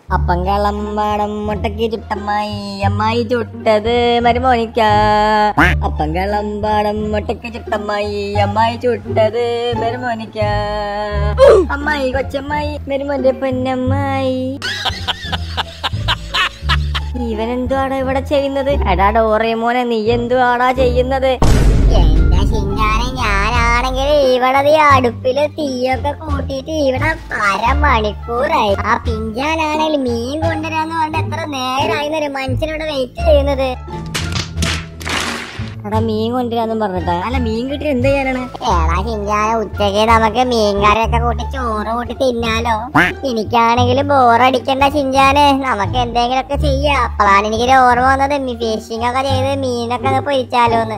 അപ്പം കളമ്പാടം മുട്ടക്ക് ചുട്ടമ്മായി അമ്മായി ചുട്ടത് മരുമോനിക്ക അപ്പം കളമ്പാടം മുട്ടക്ക് ചുട്ടമ്മായി അമ്മായി ചുട്ടത് മരുമോനിക്ക അമ്മായി കൊച്ചമ്മായി മരുമോന്റെ പൊന്നമ്മായി ഇവൻ എന്തുവാടാ ഇവിടെ ചെയ്യുന്നത് എടാ ഡോറേമോനെ നീ എന്തുവാടാ ചെയ്യുന്നത് എന്റെ ചിങ്കാനെ ഞാനാണെങ്കിൽ ഇവിടെ ദേ അടുപ്പില് തീയൊക്കെ കൂട്ടിയിട്ട് ഇവിടെ അരമണിക്കൂറായി ആ പിഞ്ചാനാണെങ്കിൽ മീൻ കൊണ്ടുവരാന്ന് പറഞ്ഞിട്ട് എത്ര നേരമായി ഒരു മനുഷ്യനോട് വെയിറ്റ് ചെയ്യുന്നത് എടാ മീൻ കൊണ്ടുവരാന്നും പറഞ്ഞിട്ടാ അല്ല മീൻ കിട്ടി എന്ത് ചെയ്യാനാണ് ഏടാ ചിങ്കാന ഉച്ചക്ക് നമുക്ക് മീൻകറിയൊക്കെ കൂട്ടി ചോറ് കൂട്ടി തിന്നാലോ എനിക്കാണെങ്കിൽ ബോറടിക്കണ്ട ചിഞ്ചാന് നമുക്ക് എന്തെങ്കിലുമൊക്കെ ചെയ്യാം അപ്പോഴാണ് എനിക്കൊരു ഓർമ്മ വന്നത് ഫിഷിംഗ് ഒക്കെ ചെയ്ത് മീനൊക്കെ അങ്ങ് പൊരിച്ചാലോന്ന്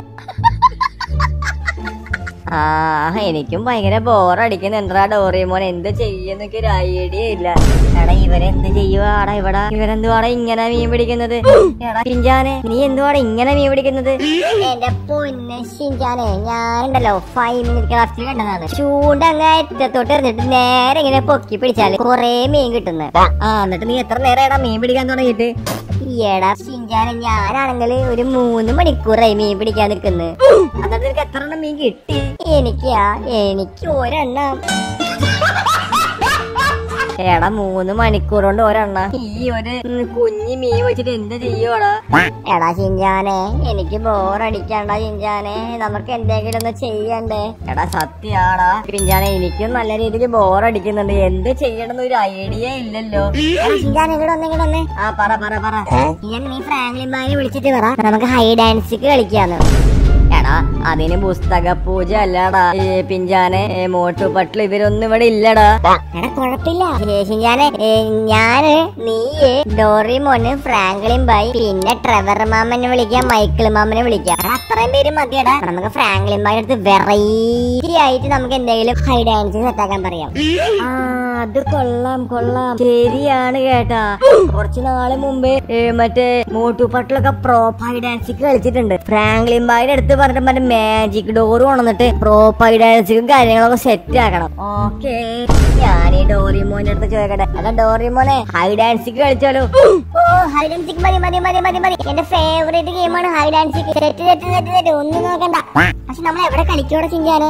ആ എനിക്കും ഭയങ്കര ബോറടിക്കുന്നുണ്ടാ ഡോറിമോൻ എന്ത് ചെയ്യുന്നൊക്കെ ഒരു ഐഡിയ ഇല്ല എടാ ഇവരെന്ത് ചെയ്യുവാടാ ഇവിടെ ഇവരെന്തുവാടാ ഇങ്ങനെ മീൻ പിടിക്കുന്നത് എടാ പിഞ്ചാനെ നീ എന്തുവാടാ ഇങ്ങനെ മീൻ പിടിക്കുന്നത് എന്റെ പൊന്ന് ഷിഞ്ചാനെ ഞാനുണ്ടല്ലോ ഫൈവ് മിനിറ്റ് ക്ലാസ്സിൽ കണ്ടതാണ് ചൂണ്ട അങ്ങ് അറ്റത്തോട്ട് എറിഞ്ഞിട്ട് നേരെ ഇങ്ങനെ പൊക്കി പിടിച്ചാല് കൊറേ മീൻ കിട്ടുന്നത് ആ എന്നിട്ട് നീ എത്ര നേരം മീൻ പിടിക്കാൻ തുടങ്ങിയിട്ട് ഈടാ ഷിഞ്ചാനെ ഞാനാണെങ്കിൽ ഒരു മൂന്ന് മണിക്കൂറായി മീൻ പിടിക്കാൻ നിൽക്കുന്നത് എന്നിട്ട് നിനക്ക് എത്ര എണ്ണം മീൻ കിട്ടി എനിക്കാ എനിക്ക് ഒരെണ്ണം എടാ മൂന്ന് മണിക്കൂർ കൊണ്ട് ഒരെണ്ണ ഈ ഒരു ഉം, കുഞ്ഞി മീൻ വെച്ചിട്ട് എന്ത് ചെയ്യുവാടാ എടാ ചിഞ്ചാനെ എനിക്ക് ബോറടിക്കണ്ട ചിഞ്ചാനെ നമുക്ക് എന്തെങ്കിലും ഒന്ന് ചെയ്യണ്ടേ എടാ സത്യാടാ പിഞ്ചാനെ എനിക്കും നല്ല രീതിയിൽ ബോറടിക്കുന്നുണ്ട് എന്ത് ചെയ്യണമെന്ന് ഒരു ഐഡിയ ഇല്ലല്ലോ എടാ ചിഞ്ചാനെ ഇവിടെ വന്ന് ഇവിടെ വന്ന് ആ പറ പറ പറ ഇങ്ങനെ നീ ഫ്രാങ്ക്ലിൻ ബായി വിളിച്ചിട്ട് പറ നമുക്ക് ഹൈ ഡാൻസിക്ക് കളിക്കാന്ന് എടാ അതിന് പുസ്തക പൂജ അല്ലടാ ഈ പിഞ്ചാനെ ഏ, മോട്ടു പട്ടിൽ ഇവരൊന്നും ഇവിടെ ഇല്ലടാ എടാ കുഴപ്പമില്ല ചിഞ്ചാനെ ഞാന് നീ ഡോറിമോന് ഫ്രാങ്ക്ലിൻ ബായി പിന്നെ ട്രെവർ മാമനെ വിളിക്കാം മൈക്കിൾ മാമനെ വിളിക്കാം എടാ, അത്രയും പേര് മതിയടാ നമുക്ക് ഫ്രാങ്ക്ലിൻ ബായി അടുത്ത് വെറൈറ്റി ആയിട്ട് നമുക്ക് എന്തെങ്കിലും ഹൈ ഡാൻസ് സെറ്റാക്കാൻ പറയാം ആ അത് കൊള്ളാം കൊള്ളാം ശരിയാണ് കേട്ടാ കുറച്ചു നാള് മുമ്പേ ഏ, മറ്റേ മോട്ടു പട്ടിലൊക്കെ പ്രോപ്പായി ഡാൻസിക്ക് കളിച്ചിട്ടുണ്ട് ഫ്രാങ്ക്ലിൻ ബായുടെ അടുത്ത് പറഞ്ഞിട്ട് മറ്റേ മാജിക് ഡോർ കൊണ്ടുവന്നിട്ട് പ്രോപ്പായി ഡാൻസിക്കും കാര്യങ്ങളൊക്കെ സെറ്റ് ആക്കണം ഓക്കെ ഞാൻ ഈ ഡോറിമോന്റെ അടുത്ത് ചോദിക്കട്ടെ അല്ല ഡോറിമോനെ ഹൈ ഡാൻസിക്ക് കളിച്ചാലോ ഓ ഹൈ ഡാൻസിക്ക് മതി മതി മതി മതി മതി എന്റെ ഫേവറേറ്റ് ഗെയിമാണ് hide and seek set set set set ഒന്നും നോക്കണ്ട പക്ഷെ നമ്മൾ എവിടെ കളിക്കോടെ ചിഞ്ചാനെ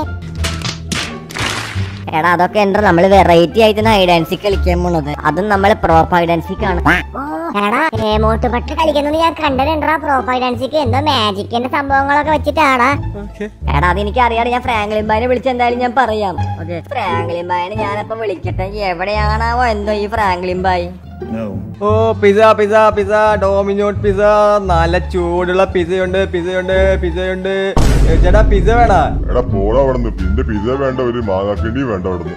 എടാ അതൊക്കെ എന്താ നമ്മൾ വെറൈറ്റി ആയിട്ടാണ് ഹൈ ഡാൻസിക്ക് കളിക്കാൻ പോണത് അതും നമ്മൾ പ്രോപ്പായി ഡാൻസിക്ക് ആണ് ഓ എടാ ഏമോട്ട് പട്ട് കളിക്കുന്നത് ഞാൻ കണ്ടിട്ടുണ്ടാ പ്രോഫൈൽ ഡാൻസിക്ക് എന്തോ മാജിക്കിന്റെ സംഭവങ്ങളൊക്കെ വെച്ചിട്ടാടാ എടാ അതെനിക്ക് അറിയാതെ ഞാൻ ഫ്രാങ്ക്ലിൻ ബായിനെ വിളിച്ച് എന്തായാലും ഞാൻ പറയാം ഓക്കെ ഫ്രാങ്ക്ലിൻ ബായിനെ ഞാനപ്പോ വിളിക്കട്ടെ എവിടെയാണാവോ എന്തോ ഈ ഫ്രാങ്ക്ലിൻ ബായി ഓ പിസ പിസ പിസ ഡോമിനോട്ട് പിസ നല്ല ചൂടുള്ള പിസയുണ്ട് പിസയുണ്ട് പിസയുണ്ട് ഏ, ചേട്ടാ പിസ വേടാ എടാ പോടാ അവിടുന്ന് പിന്നെ പിസ വേണ്ട ഒരു മാങ്ങാക്കണ്ടി വേണ്ട അവിടുന്ന്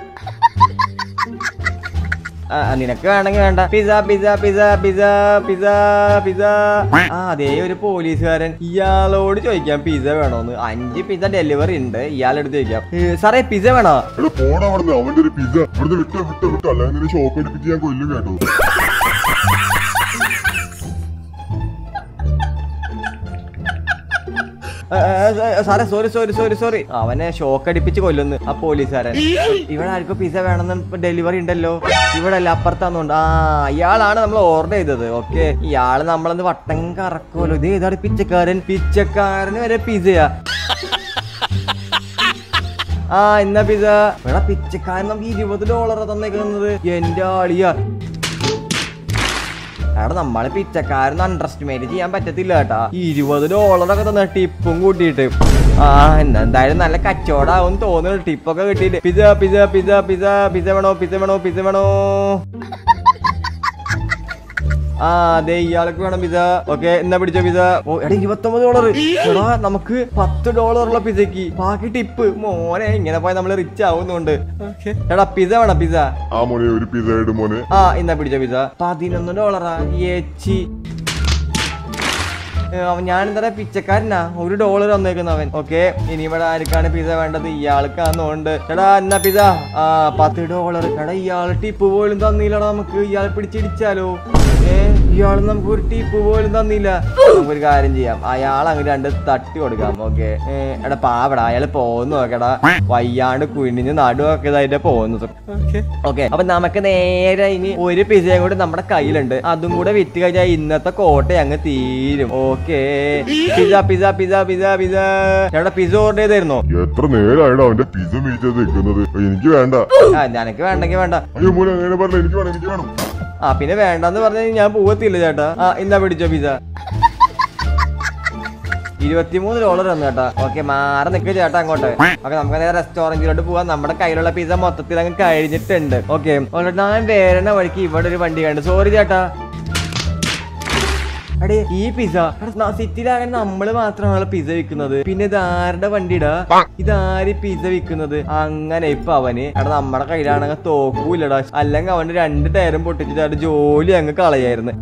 ആ, ആ, നിനക്ക് വേണമെങ്കിൽ വേണ്ട pizza pizza pizza pizza pizza pizza ആ അതേ ഒരു പോലീസുകാരൻ ഇയാളോട് ചോദിക്കാം പിസ വേണോന്ന് അഞ്ച് പിസ ഡെലിവറി ഉണ്ട് ഇയാളെടുത്ത് ചോദിക്കാം ഏ, സാറേ പിസ വേണോ എടാ പോടാ അവിടുന്ന് അവന്റെ ഒരു പിസ ഇവിടുന്ന് വിട്ടോ വിട്ടോ വിട്ടോ അല്ലെങ്കിൽ നിന്നെ ഷോക്ക് അടിപ്പിച്ച് ഞാൻ കൊല്ലും കേട്ടോ ഏ, ഏ, ഏ, സാറേ സോറി സോറി സോറി സോറി അവനെ ഷോക്ക് അടിപ്പിച്ച് കൊല്ലുന്നു ആ പോലീസുകാരൻ ഇവിടെ ആർക്കും പിസ വേണമെന്ന് ഡെലിവറി ഉണ്ടല്ലോ ഇവിടെ അല്ല അപ്പുറത്താന്നുണ്ട് ആ ഇയാളാണ് നമ്മൾ ഓർഡർ ചെയ്തത് ഓക്കെ ഇയാള് നമ്മളന്ന് വട്ടം കറക്കുമല്ലോ ഇത് ഏതാണ് പിച്ചക്കാരൻ പിച്ചക്കാരന് വരെ പിസയാ ആ എന്നാ പിസ ഇവിടെ പിച്ചക്കാരൻ നമുക്ക് ഇരുപത് ഡോളറാ തന്നേക്കുന്നത് എന്റെ ആളിയാ എടാ നമ്മളെ പിച്ചക്കാരൊന്നും അണ്ടർസ്റ്റിമേറ്റ് ചെയ്യാൻ പറ്റത്തില്ല കേട്ടാ ഇരുപത് ഡോളറൊക്കെ തന്നെ ടിപ്പും കൂട്ടിയിട്ട് ആ എന്നാ എന്തായാലും നല്ല കച്ചവടാവും തോന്നുന്നു ടിപ്പൊക്കെ കിട്ടിയിട്ട് pizza pizza pizza pizza pizza വേണോ പിസ വേണോ പിസ വേണോ ആ അതെ ഇയാൾക്ക് വേണം പിസ ഓക്കെ എന്നാ പിടിച്ചോ പിസ ഓ എടാ ഇരുപത്തൊമ്പത് ഡോളർ എടാ നമുക്ക് പത്ത് ഡോളറുള്ള പിസയ്ക്ക് ബാക്കി ടിപ്പ് മോനെ ഇങ്ങനെ പോയാൽ നമ്മൾ റിച്ച് ആവുന്നുണ്ട് Okay. എടാ പിസ വേണം പിസ ആ മോനെ ഒരു പിസ ഇടും മോനെ ആ ഇന്നാ പിടിച്ച പിസ പതിനൊന്ന് ഡോളറാ ഏച്ചി ഞാൻ എന്താ പിച്ചക്കാരനാ ഒരു ഡോളർ വന്നേക്കുന്ന അവൻ ഓക്കെ ഇനി ഇവിടെ ആർക്കാണ് പിസ വേണ്ടത് ഇയാൾക്കാന്നോണ്ട് എടാ എന്നാ പിസ ആ പത്ത് ഡോളർ എടാ ഇയാൾ ടിപ്പ് പോലും തന്നില്ലടാ നമുക്ക് ഇയാളെ പിടിച്ചിടിച്ചാലോ ഏ ഇയാള് നമുക്ക് ഒരു ടിപ്പ് പോലും തന്നില്ല നമുക്കൊരു കാര്യം ചെയ്യാം അയാൾ അങ്ങ് രണ്ട് തട്ടി കൊടുക്കാം ഓക്കെ എടാ പാവടാ അയാൾ പോകുന്നു നോക്കടാ വയ്യാണ്ട് കുഴിഞ്ഞ് നടുവൊക്കെ അതിന്റെ പോകുന്നത് ഓക്കെ അപ്പൊ നമുക്ക് നേരെ ഇനി ഒരു പിസയും കൂടി നമ്മുടെ കയ്യിലുണ്ട് അതും കൂടെ വിറ്റ് കഴിഞ്ഞാൽ ഇന്നത്തെ കോട്ട അങ്ങ് തീരും okay pizza pizza pizza pizza pizza എവിടെ പിസ ഓർഡർ ചെയ്തായിരുന്നോ എത്ര നേരമായിടോ അവന്റെ പിസ മീറ്റത് നിൽക്കുന്നത് എനിക്ക് വേണ്ട ആ നിനക്ക് വേണ്ടെങ്കിൽ വേണ്ട അയ്യോ മോനെ അങ്ങനെ പറഞ്ഞ എനിക്ക് വേണം എനിക്ക് വേണം ആ പിന്നെ വേണ്ടെന്ന് പറഞ്ഞു ഞാൻ പോകത്തില്ല ചേട്ടാ ആ ഇന്നാ പിടിച്ചോ പിസ ഇരുപത്തിമൂന്ന് ഡോളർ തന്നു ചേട്ടാ ഓക്കെ മാറി നിൽക്കുക ചേട്ടാ അങ്ങോട്ട് ഓക്കെ നമുക്ക് നേരെ റെസ്റ്റോറന്റിലോട്ട് പോവാം നമ്മുടെ കയ്യിലുള്ള പിസ മൊത്തത്തിൽ അങ്ങ് കഴിഞ്ഞിട്ടുണ്ട് ഓക്കെ ഞാൻ വേറെ വഴിക്ക് ഇവിടെ ഒരു വണ്ടി കണ്ടു സോറി ചേട്ടാ അടേ ഈ പിസ സിറ്റിയിലാകെ നമ്മള് മാത്രമാണ് പിസ വിൽക്കുന്നത് പിന്നെ ഇത് ആരുടെ വണ്ടിടാ ഇതാര് പിസ വിൽക്കുന്നത് അങ്ങനെ ഇപ്പൊ അവന് എടാ നമ്മുടെ കയ്യിലാണെങ്കിൽ തോക്കൂലടാ അല്ലെങ്കിൽ അവന്റെ രണ്ട് ടയറും പൊട്ടിച്ചിട്ട് അവന്റെ ജോലി അങ്ങ് കളയായിരുന്നു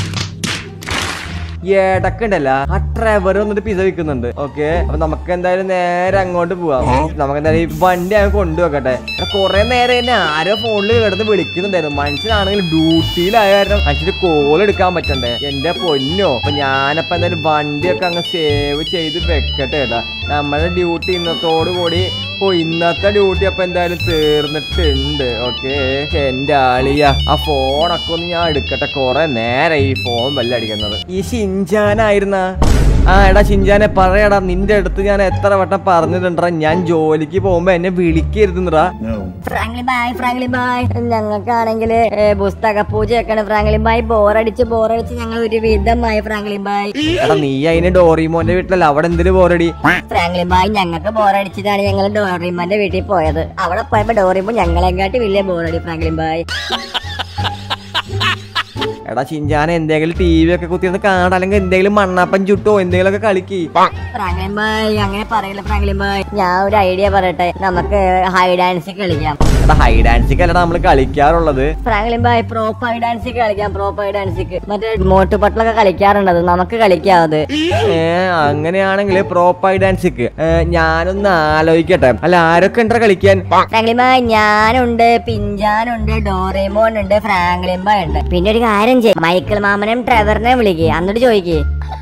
ഏടക്കുണ്ടല്ല ആ ട്രവർ വന്നിട്ട് പിസ വിൽക്കുന്നുണ്ട് ഓക്കെ അപ്പൊ നമുക്ക് എന്തായാലും നേരെ അങ്ങോട്ട് പോവാം നമുക്ക് എന്തായാലും ഈ വണ്ടി അങ്ങ് കൊണ്ടുവെക്കട്ടെ എടാ കൊറേ നേരം തന്നെ ആരോ ഫോണിൽ കിടന്ന് വിളിക്കുന്നുണ്ടായിരുന്നു മനുഷ്യനാണെങ്കിൽ ഡ്യൂട്ടിയിലായ കാരണം മനുഷ്യന് കോൾ എടുക്കാൻ പറ്റണ്ടേ എന്റെ പൊന്നോ അപ്പൊ ഞാനപ്പോ എന്തായാലും വണ്ടിയൊക്കെ അങ്ങ് സേവ് ചെയ്ത് വെക്കട്ടെ കേട്ടാ നമ്മുടെ ഡ്യൂട്ടി ഇന്നത്തോടു കൂടി ഓ ഇന്നത്തെ ഡ്യൂട്ടി അപ്പൊ എന്തായാലും തീർന്നിട്ടുണ്ട് ഓക്കെ എന്റെ ആളിയ ആ ഫോണൊക്കെ ഒന്ന് ഞാൻ എടുക്കട്ടെ കൊറേ നേരം ഈ ഫോൺ ബെല്ലടിക്കുന്നത് ഈ ഷിൻജാനായിരുന്ന ആ എടാ ഷിൻജാനെ പറയടാ നിന്റെ അടുത്ത് ഞാൻ എത്ര വട്ടം പറഞ്ഞിട്ടുണ്ടാ ഞാൻ ജോലിക്ക് പോകുമ്പോ എന്നെ വിളിക്കരുതെന്നടാ ഫ്രാങ്ക്ലി ബായ് ഫ്രാങ്ക്ലി ബായ് ഞങ്ങൾക്കാണെങ്കിൽ പുസ്തക പൂജയൊക്കെയാണ് ഫ്രാങ്ക്ലി ബായ് ബോറടിച്ച് ബോറടിച്ച് ഞങ്ങൾ ഒരു വിധമായി ഫ്രാങ്ക്ലി ബായ് എടാ നീ അതിന് ഡോറിമോന്റെ വീട്ടിലല്ല അവിടെ എന്തിനു പോരടി ഫ്രാങ്ക്ലി ബായ് ഞങ്ങൾക്ക് ബോറടിച്ചിട്ടാണ് ഞങ്ങൾ ഡോറിമോന്റെ വീട്ടിൽ പോയത് അവിടെ പോയപ്പോ ഡോറിമോ ഞങ്ങളെക്കാട്ടി വലിയ ബോറടി ഫ്രാങ്ക്ലി ബായ് എടാ ഷിൻജാൻ എന്തെങ്കിലും ടി വി ഒക്കെ കുത്തിയിരുന്ന് കാണാൻ അല്ലെങ്കിൽ എന്തെങ്കിലും മണ്ണാപ്പൻ ചുട്ടോ എന്തെങ്കിലും ഒക്കെ കളിക്കി ഫ്രാങ്ക്ലിൻ ബായ് അങ്ങനെ പറയില്ല ഫ്രാങ്ക്ലിൻ ബായ് ഞാൻ ഒരു ഐഡിയ പറയട്ടെ നമുക്ക് ഹൈ ഡാൻസ് കളിക്കാം എടാ ഹൈ ഡാൻസിക്ക് അല്ലടാ നമ്മൾ കളിക്കാറുള്ളത് ഫ്രാങ്ക്ലിൻ ബായ് പ്രോപ്പ് ഹൈ ഡാൻസ് കളിക്കാം പ്രോപ്പ് ഹൈ ഡാൻസിക്ക് മറ്റേ മോട്ടുപട്ടിലൊക്കെ കളിക്കാറുണ്ട് അത് നമുക്ക് കളിക്കാവത് ഏ അങ്ങനെയാണെങ്കിൽ പ്രോപ്പായി ഡാൻസിക്ക് ഞാനൊന്ന് ആലോചിക്കട്ടെ അല്ല ആരൊക്കെ ഉണ്ടോ കളിക്കാൻ ഫ്രാങ്ക്ലിൻ ബായ് ഞാനുണ്ട് പിഞ്ചാനുണ്ട് ഡോറേമോൻ ഉണ്ട് ഫ്രാങ്ക്ലിൻ ബായ് ഉണ്ട് പിന്നെ ഒരു കാര്യം ചെയ്യും മൈക്കിൾ മാമനെയും ട്രെവറിനെയും വിളിക്കുക എന്നിട്ട് ചോദിക്കേ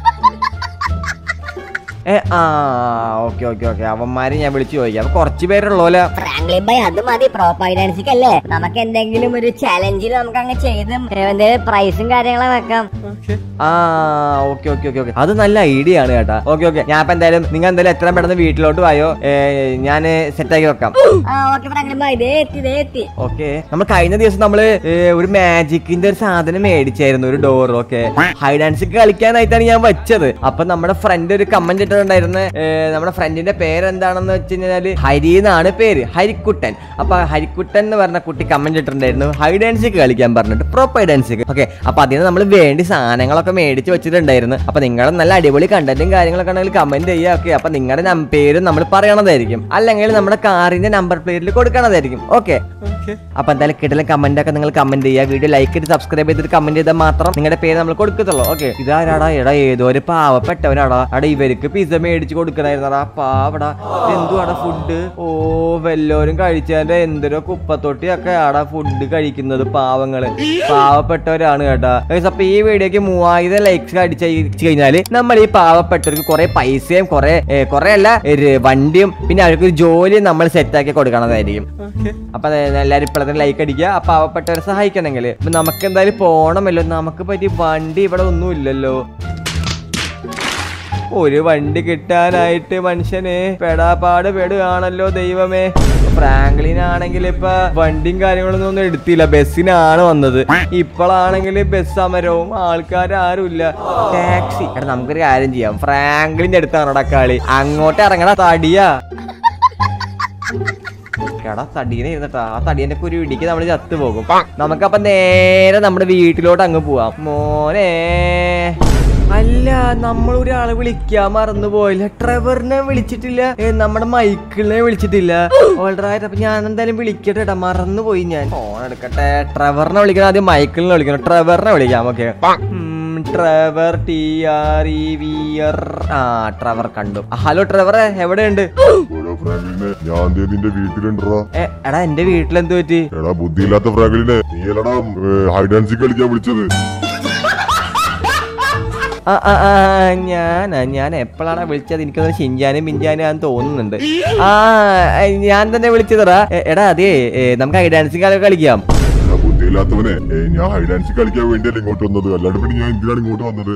ഏ ആ ഓക്കെ ഓക്കെ ഓക്കെ അവന്മാരെ ഞാൻ വിളിച്ചു ചോദിക്കാം അപ്പൊ കുറച്ച് പേരുള്ളോല ഫ്രാങ്ക്ലിൻ ബായ് അത് മതി പ്രോപ്പ് ഹൈ ഡാൻസിക്ക് അല്ലേ നമുക്ക് എന്തെങ്കിലും ഒരു ചലഞ്ചിൽ നമുക്ക് അങ്ങ് ചെയ്ത് എന്തെങ്കിലും പ്രൈസും കാര്യങ്ങളൊക്കെ വെക്കാം ആ ഓക്കെ ഓക്കെ ഓക്കെ ഓക്കെ അത് നല്ല ഐഡിയ ആണ് കേട്ടാ ഓക്കെ ഓക്കെ ഞാൻ ഇപ്പൊ എന്തായാലും നിങ്ങൾ എന്തായാലും എത്ര പെട്ടെന്ന് വീട്ടിലോട്ട് വായോ ഞാൻ സെറ്റാക്കി വെക്കാം ആ ഓക്കെ ഫ്രാങ്ക്ലിൻ ബായ് ഇതേ എത്തി ഇതേ എത്തി ഓക്കെ നമ്മൾ കഴിഞ്ഞ ദിവസം നമ്മള് ഏ, ഒരു മാജിക്കിന്റെ ഒരു സാധനം മേടിച്ചായിരുന്നു ഒരു ഡോർ ഓക്കെ ഹൈ ഡാൻസ് കളിക്കാനായിട്ടാണ് ഞാൻ വെച്ചത് അപ്പൊ നമ്മുടെ ഫ്രണ്ട് ഒരു കമന്റ് ഇട്ടിട്ടുണ്ടായിരുന്നു ഏ, നമ്മുടെ ഫ്രണ്ടിന്റെ പേരെന്താണെന്ന് വെച്ച് കഴിഞ്ഞാല് ഹരി എന്നാണ് പേര് ഹരിക്കുട്ടൻ അപ്പൊ ഹരിക്കുട്ടൻ എന്ന് പറഞ്ഞ കുട്ടി കമന്റ് ഇട്ടിട്ടുണ്ടായിരുന്നു ഹൈ ഡാൻസ് കളിക്കാൻ പറഞ്ഞിട്ട് പ്രോപ്പർ ഡാൻസ് ഓക്കെ അപ്പൊ അതിന് നമ്മൾ വേണ്ടി സാധനങ്ങളൊക്കെ മേടിച്ച് വെച്ചിട്ടുണ്ടായിരുന്നു അപ്പൊ നിങ്ങളുടെ നല്ല അടിപൊളി കണ്ടന്റും കാര്യങ്ങളൊക്കെ ഉണ്ടെങ്കിൽ കമന്റ് ചെയ്യുക ഓക്കെ അപ്പൊ നിങ്ങളുടെ പേരും നമ്മൾ പറയണതായിരിക്കും അല്ലെങ്കിൽ നമ്മുടെ കാറിന്റെ നമ്പർ പ്ലേറ്റിൽ കൊടുക്കണതായിരിക്കും ഓക്കെ അപ്പൊ എന്തായാലും കിടല കമന്റ് ഒക്കെ നിങ്ങൾ കമന്റ് ചെയ്യുക വീഡിയോ ലൈക്ക് ചെയ്ത് സബ്സ്ക്രൈബ് ചെയ്തിട്ട് കമന്റ് ചെയ്താൽ മാത്രം നിങ്ങളുടെ പേര് നമ്മൾ കൊടുക്കത്തുള്ളൂ ഓക്കെ ഇതാരാടാ എടാ ഏതോ ഒരു പാവപ്പെട്ടവനാടാ അവിടെ ഇവർക്ക് പിസ മേടിച്ച് കൊടുക്കണായിരുന്നടാ പാവടാ എന്തുവാടാ ഫുഡ് ഓ വല്ലോരും കഴിച്ചതിന്റെ എന്തൊരു കുപ്പത്തൊട്ടിയൊക്കെ ആടാ ഫുഡ് കഴിക്കുന്നത് പാവങ്ങള് പാവപ്പെട്ടവരാണ് കേട്ടാ Guys, അപ്പൊ ഈ വീഡിയോക്ക് മൂവായിരം ലൈക്സ് അടിച്ചു കഴിഞ്ഞാല് നമ്മൾ ഈ പാവപ്പെട്ടവർക്ക് കുറെ പൈസയും കുറെ കുറെ അല്ല ഒരു വണ്ടിയും പിന്നെ അവർക്ക് ഒരു ജോലിയും നമ്മൾ സെറ്റാക്കി കൊടുക്കണതായിരിക്കും അപ്പൊ അതെ, എല്ലാരും ഇപ്പോഴത്തെ ലൈക്ക് അടിക്കുക ആ പാവപ്പെട്ടവരെ സഹായിക്കണമെങ്കിൽ ഇപ്പൊ നമുക്ക് എന്തായാലും പോണമല്ലോ നമുക്ക് പറ്റിയ വണ്ടി ഇവിടെ ഒന്നും ഇല്ലല്ലോ ഒരു വണ്ടി കിട്ടാനായിട്ട് മനുഷ്യന് പെടാപ്പാട് പെടുകയാണല്ലോ ദൈവമേ ഫ്രാങ്ക്ലിൻ ആണെങ്കിൽ ഇപ്പൊ വണ്ടിയും കാര്യങ്ങളൊന്നും ഒന്നും എടുത്തില്ല ബസ്സിനാണ് വന്നത് ഇപ്പോഴാണെങ്കിൽ ബസ് സമരവും ആൾക്കാരും ഇല്ല ടാക്സി എടാ നമുക്കൊരു കാര്യം ചെയ്യാം ഫ്രാങ്ക്ലിന്റെ അടുത്താണോടാ കളി അങ്ങോട്ട് ഇറങ്ങണ തടിയാ എടാ തടീനെ ഇരുന്നിട്ടാ ആ തടീന്റെ ഒരു ഇടിക്ക് നമ്മൾ ചത്തു പോകും നമുക്കപ്പൊ നേരെ നമ്മുടെ വീട്ടിലോട്ട് അങ്ങ് പോവാം മോനെ അല്ല നമ്മൾ ഒരാളെ വിളിക്കാൻ മറന്നു പോയില്ല ട്രെവറിനെ വിളിച്ചിട്ടില്ല ഏ, നമ്മുടെ മൈക്കിളിനെ വിളിച്ചിട്ടില്ല ഓൾറൈറ്റ് അപ്പൊ ഞാൻ എന്തായാലും വിളിക്കട്ടെ ട്ടാ മറന്നു പോയി ഞാൻ ഫോൺ എടുക്കട്ടെ ട്രെവറിനെ വിളിക്കണം ആദ്യം മൈക്കിളിനെ വിളിക്കണം ട്രെവറിനെ വിളിക്കാം okay Trevor T R E V R ആ ട്രെവർ കണ്ടു ഹലോ ട്രെവറെ എവിടെയുണ്ട് ഓരോ ഫ്രാങ്ക്ലിനെ ഞാൻ ദേ നിന്റെ വീട്ടിലുണ്ടോ ഏ, എടാ എന്റെ വീട്ടിൽ എന്ത് പറ്റി എടാ ബുദ്ധിയില്ലാത്ത ഫ്രാങ്ക്ലിനെ നീ അല്ലടാ ഹൈഡ് ആൻഡ് സീക്ക് കളിക്കാൻ വിളിച്ചത് ആ ആ ആ ഞാൻ ഞാൻ എപ്പോഴാണ് വിളിച്ചത് എനിക്കൊന്ന് ഷിഞ്ചാനും പിഞ്ചാനും ആന്ന് തോന്നുന്നുണ്ട് ആ ഞാൻ തന്നെ വിളിച്ചതറാ എ- എടാ അതെ ഏ, നമുക്ക് ഐ ഡാൻസിങ് കളി കളിക്കാം എടാ, ബുദ്ധിയില്ലാത്തവനെ ഏ, ഞാൻ ഹൈഡാൻസി കളിക്കാൻ വേണ്ടിയല്ല ഇങ്ങോട്ട് വന്നത് അല്ലാണ്ട് പിന്നെ ഞാൻ എന്തിനാണ് ഇങ്ങോട്ട് വന്നത്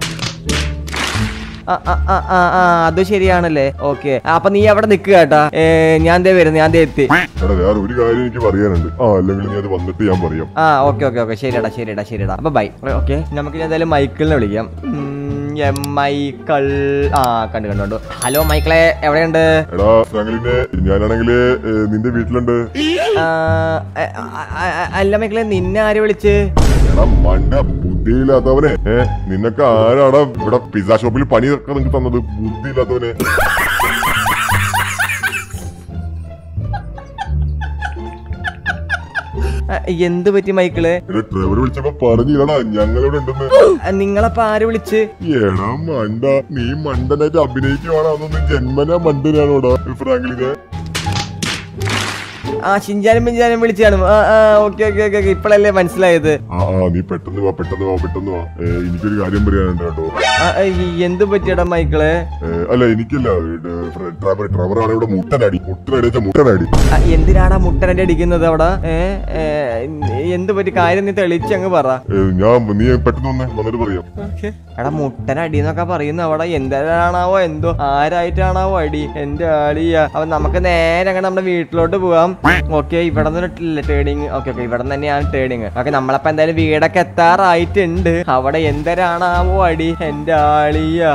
ആ ആ ആ ആ ആ, അത് ശരിയാണല്ലേ ഓക്കെ അപ്പൊ നീ അവിടെ നിൽക്കുക കേട്ടാ ഏ, ഞാൻ ദേ വരുന്നു ഞാൻ ദേ എത്തി എടാ വേറെ ഒരു കാര്യം എനിക്ക് പറയാനുണ്ട് ആ അല്ലെങ്കിൽ നീ അത് വന്നിട്ട് ഞാൻ പറയാം ആ ഓക്കെ ഓക്കെ ഓക്കെ ശരിയടാ ശരിയടാ ശരിയടാ അപ്പൊ ബൈ ഓക്കെ നമുക്ക് ഇനി എന്തായാലും മൈക്കിളിനെ വിളിക്കാം ഉം, എം മൈക്കിൾ ആ കണ്ടു കണ്ടു കണ്ടു ഹലോ മൈക്കിളെ എവിടെയുണ്ട് എടാ ഫ്രാങ്ക്ലിനെ ഞാനാണെങ്കിൽ നിന്റെ വീട്ടിലുണ്ട് ആ, അ- അ- അ- അല്ല മൈക്കിളെ നിന്നെ ആര് വിളിച്ച് എടാ മണ്ട ബുദ്ധിയില്ലാത്തവനെ ഏ നിനക്ക് ആരാടാ ഇവിടെ പിസ്സ ഷോപ്പിൽ പണിയൊക്കെ നിനക്ക് തന്നത് ബുദ്ധിയില്ലാത്തവനെ ആ, എന്ത് പറ്റി മൈക്കിള് എടാ ഡ്രൈവർ വിളിച്ചപ്പോ പറഞ്ഞില്ലടാ ഞങ്ങളിവിടെ ഉണ്ടെന്ന് ആ, നിങ്ങളപ്പോ ആര് വിളിച്ച് എടാ മണ്ട നീ മണ്ടനായിട്ട് അഭിനയിക്കുവാണോ അതൊന്നും ജന്മനാ മണ്ടനാണോടാ ഫ്രാങ്ക്ലിനെ ആ ഷിഞ്ചാനും പിഞ്ചാനും വിളിച്ചാണ് ആ ആ ഓക്കെ ഓക്കെ ഓക്കെ ഓക്കെ ഇപ്പോഴല്ലേ മനസ്സിലായത് ആ ആ നീ പെട്ടെന്ന് വാ പെട്ടെന്ന് വാ പെട്ടെന്ന് വാ ഏ, എനിക്കൊരു കാര്യം പറയാനുണ്ട് കേട്ടോ ആ, ആ, ഈ എന്ത് പറ്റിയടാ മൈക്കിള് ഏ, അല്ല എനിക്കല്ല ഡ്രൈവർ ഡ്രൈവറാണ് ഇവിടെ മുട്ടനടി മുട്ടനടി വെച്ചാ മുട്ടനടി ആ, എന്തിനാടാ മുട്ടനടി അടിക്കുന്നത് അവിടെ ഏ ഏ, എന്ത് പറ്റി കാര്യം നീ തെളിച്ചങ്ങ് പറ ഏ, ഞാൻ നീ പെട്ടെന്ന് വന്നേ വന്നിട്ട് പറയാം എടാ മുട്ടനടി എന്നൊക്കെ പറയുന്ന അവിടെ എന്തിനാണാവോ എന്തോ ആരായിട്ടാണാവോ അടി എന്റെ ആളിയ അപ്പൊ നമുക്ക് നേരെ അങ്ങനെ നമ്മുടെ വീട്ടിലോട്ട് പോവാം ഓക്കെ ഇവിടെ നിന്ന് ടേണിങ് ഓക്കെ ഓക്കെ ഇവിടെ തന്നെയാണ് ടേണിങ് ഓക്കെ നമ്മളപ്പോ എന്തായാലും വീടൊക്കെ എത്താറായിട്ടുണ്ട് അവിടെ എന്തരാണാവോ അടി എന്റെ ആളിയ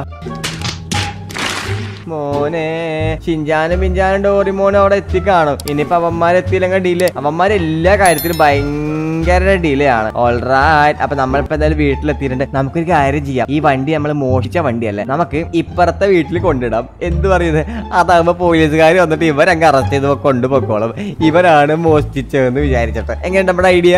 മോനെ ചിഞ്ചാനും പിഞ്ചാനും ഡോറിമോനും അവിടെ എത്തിക്കാണും ഇനിയിപ്പോ അവന്മാരെത്തിയില്ലെങ്കിൽ ഡിലേ അവന്മാർ എല്ലാ കാര്യത്തിലും ഭയങ്കര ഡിലേ ആണ് ഓൾറൈറ്റ് അപ്പൊ നമ്മളിപ്പോ എന്തായാലും വീട്ടിലെത്തിയിട്ടുണ്ട് നമുക്കൊരു കാര്യം ചെയ്യാം ഈ വണ്ടി നമ്മൾ മോഷിച്ച വണ്ടിയല്ലേ നമുക്ക് ഇപ്പുറത്തെ വീട്ടിൽ കൊണ്ടിടാം എന്ത് പറയുന്നത് അതാകുമ്പോ പോലീസുകാർ വന്നിട്ട് ഇവരങ്ങ് അറസ്റ്റ് ചെയ്ത് കൊണ്ടുപോയിക്കോളും ഇവരാണ് മോഷ്ടിച്ചതെന്ന് വിചാരിച്ചിട്ട് എങ്ങനെയുണ്ട് നമ്മുടെ ഐഡിയ